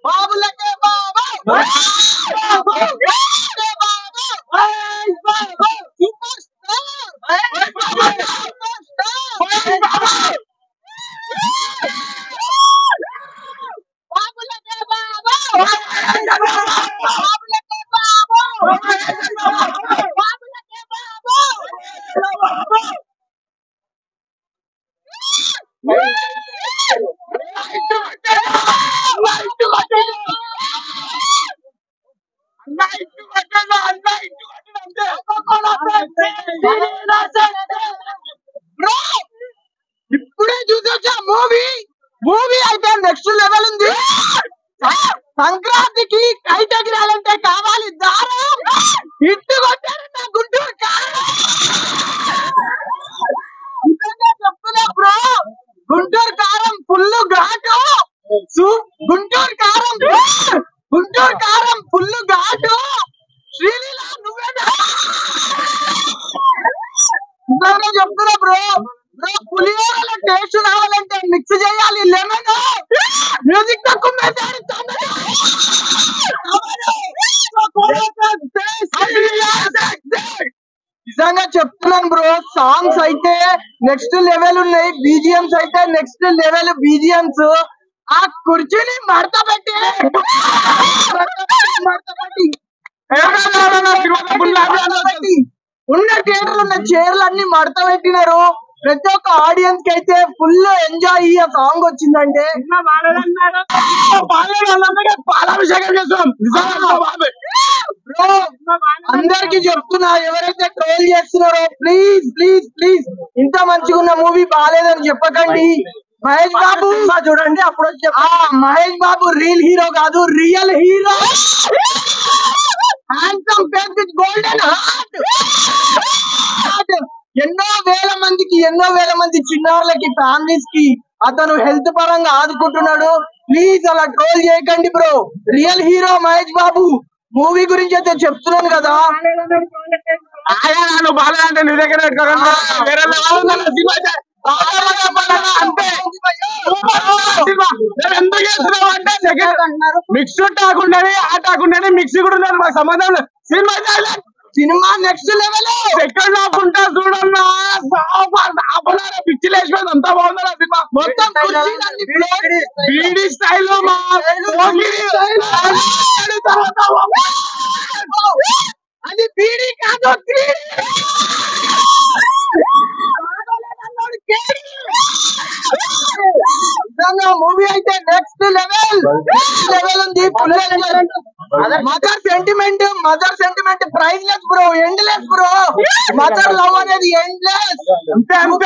బాబులకే బాబు బాబులకే బాబు Mahesh Babu super star super star బాబులకే బాబు బాబులకే బాబు బాబులకే బాబు Bro, ఇప్పుడే చూసొచ్చా మూవీ మూవీ అయితే నెక్స్ట్ లెవెల్ ఉంది సంక్రాంతికి కైట్ ఎగిరాలంటే కావాలి దారం ఇట్టు కొట్టారు నా గుంటూరు కారం నిజంగా చెప్తున్నా బ్రో గుంటూరు కారం ఫుల్ ఘాటు సూ- గుంటూరు కారం గుంటూరు కారం ఫుల్ ఘాటు శ్రీలీల నువ్వే నిజంగా చెప్తున్నా బ్రో బ్రో పులిహోరలో టేస్ట్ రావాలంటే మిక్స్ చేయాలి లెమన్ మ్యూజిక్ తక్కువ పెట్టారు తమిళ. నిజంగా చెప్తున్నాను బ్రో సాంగ్స్ అయితే నెక్స్ట్ లెవెల్ ఉన్నాయి బీజిఎంస్ అయితే నెక్స్ట్ లెవెల్ బీజిఎంస్ ఆ కుర్చీని మడత పెట్టి మడత పెట్టి ఉన్న థియేటర్ ఉన్న చైర్లు అన్ని మడత పెట్టినారు ప్రతి ఒక్క ఆడియన్స్ కి అయితే ఫుల్ ఎంజాయ్ అయ్యే సాంగ్ వచ్చిందంటే పాలాభిషేకం చేస్తాం బ్రో అందరికి చెప్తున్నా ఎవరైతే ట్రోల్ చేస్తున్నారో ప్లీజ్ ప్లీజ్ ప్లీజ్ ఇంత మంచిగా ఉన్న మూవీ బాగాలేదని చెప్పకండి మహేష్ బాబు చూడండి అప్పుడు వచ్చి చెప్- ఆ, మహేష్ బాబు రియల్ హీరో కాదు real hero handsome face with golden heart ఎన్నో వేల మందికి ఎన్నో వేల మంది చిన్నారులకి ఫ్యామిలీస్ కి అతను హెల్త్ పరంగా ఆదుకుంటున్నాడు ప్లీజ్ అలా ట్రోల్ చేయకండి bro real hero Mahesh Babu movie గురించి అయితే చెప్తున్నాను కదా ఆయన నన్ను బాగా అంటే నీ దగ్గర పెట్టుకోకుండా వేరే level ఉందన్న సినిమా అయితే బాగా బాగా బాగా అంతే సినిమా నేను ఎందుకు చేస్తున్నావు అంటే మిక్స్ టాకుండానే ఆ టాకుండానే మిక్స్ కూడా ఉన్నది మాకు సంబంధం లేదు cinema highlight. Cinema next level second half ఉంటా చూడన్నా హాఫ్ అన్ అవర్ పిచ్చి లేచిపోయింది అంతా బాగుందా సినిమా మొత్తం కుర్చీలన్నీ ప్లేట్ బీడీ స్టైల్ మా పోకిరి తర్వాత అది బీడీ కాదు మూవీ అయితే నెక్స్ట్ లెవెల్ లెవెల్ ఉంది full mother sentiment mother sentiment priceless bro endless bro mother love అనేది ఎండ్ లెస్ అంతే అంతే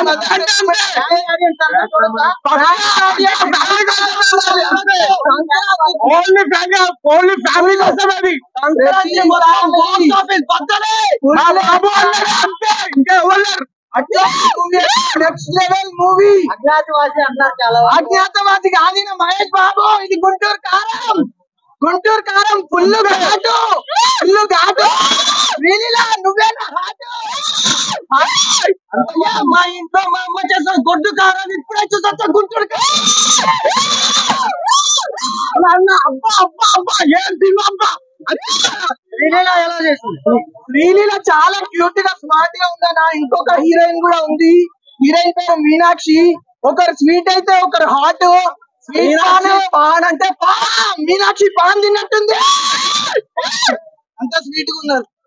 ఓన్లీ ఫ్యామిలీ ఓన్లీ ఫ్యామిలీ కోసం అది సంక్రాంతి మొత్తం box office బద్దలే. మా బాబు అన్నాడు అంతే ఇంకా ఎవరు లేరు. నెక్స్ట్ లెవెల్ మూవీ అజ్ఞాతవాసి అన్నారు చాలా అజ్ఞాతవాసి కాదిన మహేష్ బాబు ఇది గుంటూరు కారం గుంటూరు కారం ఫుల్ ఘాటు ఫుల్ ఘాటు శ్రీలీలా నువ్వేనా హాటు అయ్యా, మా ఇంట్లో మా అమ్మ చేసిన గొడ్డు కారం ఇప్పుడే చూసొచ్చా గుంటూరు కారం అన్న, అబ్బా అబ్బా అబ్బా ఏం తిన్నా అబ్బా శ్రీలీల ఎలా చేసింది శ్రీలీల చాలా క్యూట్ గా స్మార్ట్ గా ఉందన్న ఇంకొక హీరోయిన్ కూడా ఉంది హీరోయిన్ పేరు మీనాక్షి ఒకరు స్వీట్ అయితే ఒకరు హాట్ స్వీట్ పాన్ పాన్ అంటే పా మీనాక్షి పాన్ తిన్నట్టుంది అంత స్వీట్ గా ఉన్నారు